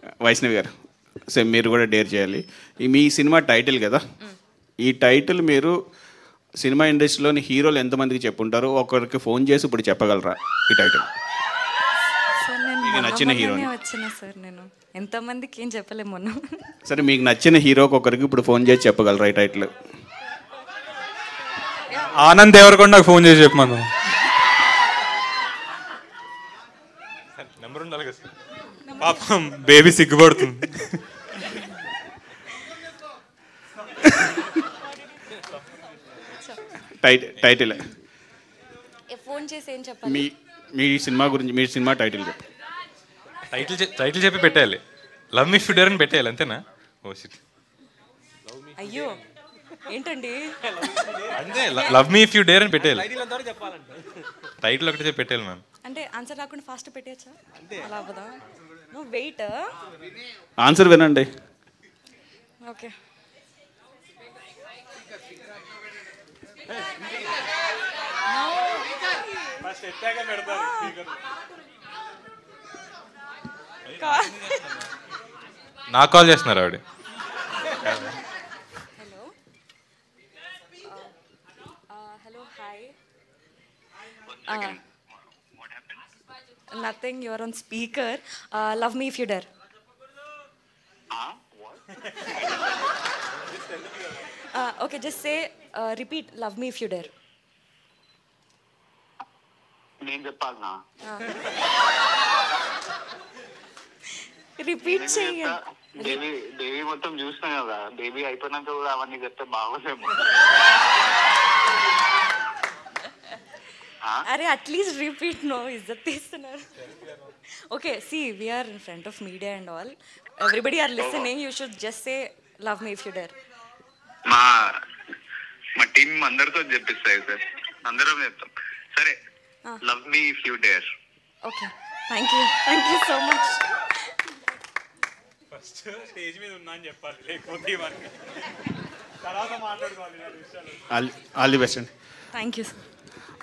వైష్ణవి గారు సో మీరు కూడా డేర్ చేయాలి ఈ మీ సినిమా టైటిల్ కదా ఈ టైటిల్ మీరు సినిమా ఇండస్ట్రీలోని హీరోలు ఎంతమందికి చెప్పుంటారో ఒకరికి ఫోన్ చేసి ఇప్పుడు చెప్పగలరా ఈ టైటిల్ సార్ నేను మీకు మొన్న నచ్చిన మొన్ననే హీరోని. వచ్చిన సార్ నేను ఎంతమందికి ఏం చెప్పలేము మొన్న సరే మీకు నచ్చిన హీరోకి ఒకరికి ఇప్పుడు ఫోన్ చేసి చెప్పగలరా ఈ టైటిల్ ఆనంద్ దేవరకొండ నాకు ఫోన్ చేసి చెప్పమను నెంబర్ ఉండాలి కదా సార్. పాపం బేబీ సిగ్గుపడుతుంది టైట్ టైటిల్ ఫోన్ చేసి ఏం చెప్పాలి మీ మీ సినిమా గురించి మీ సినిమా టైటిల్ చెప్పు టైటిల్ చె- టైటిల్ చెప్పి పెట్టేయాలి లవ్ మీ ఫిడర్ అని పెట్టేయాలి అంతేనా ఓ shit. అయ్యో ఏంటండి అంతే love me if you dare అని పెట్టేయాలి టైటిల్ ఒకటి చెప్పి పెట్టేయాలి మ్యామ్ అంటే ఆన్సర్ రాకుండా ఫాస్ట్ పెట్టేయచ్చా అలా అవ్వదా నువ్వు వెయిట్ ఆన్సర్ వినండి ఓకే నాకు కాల్ చేస్తున్నారు ఆవిడ hello hello hi nothing your on speaker love me if you dare okay just say repeat love me if you dare నేను చెప్పాలనా రిపీట్ నేను చేయండి చెప్తా. బేబీ బేబీ మొత్తం చూసినా కదా బేబీ అయిపోయినాక కూడా అవన్నీ చెప్తే బాగోదేమో అరే అట్లీస్ట్ రిపీట్ నో ఇజ్జత్ తీస్తున్నారు okay see we're in front of media and all everybody are listening you should just say love me if you dare మా మా టీం అందరితో చెప్పిస్తాయి సార్ అందరం చెప్తాం సరే love me if you dare okay thank you thank you so much first stage మీద ఉన్నా అని చెప్పాలి లేకపోతే తర్వాత మాట్లాడుకోవాలి ఆల్ ఆల్ ది బెస్ట్ అండి థ్యాంక్ యూ సార్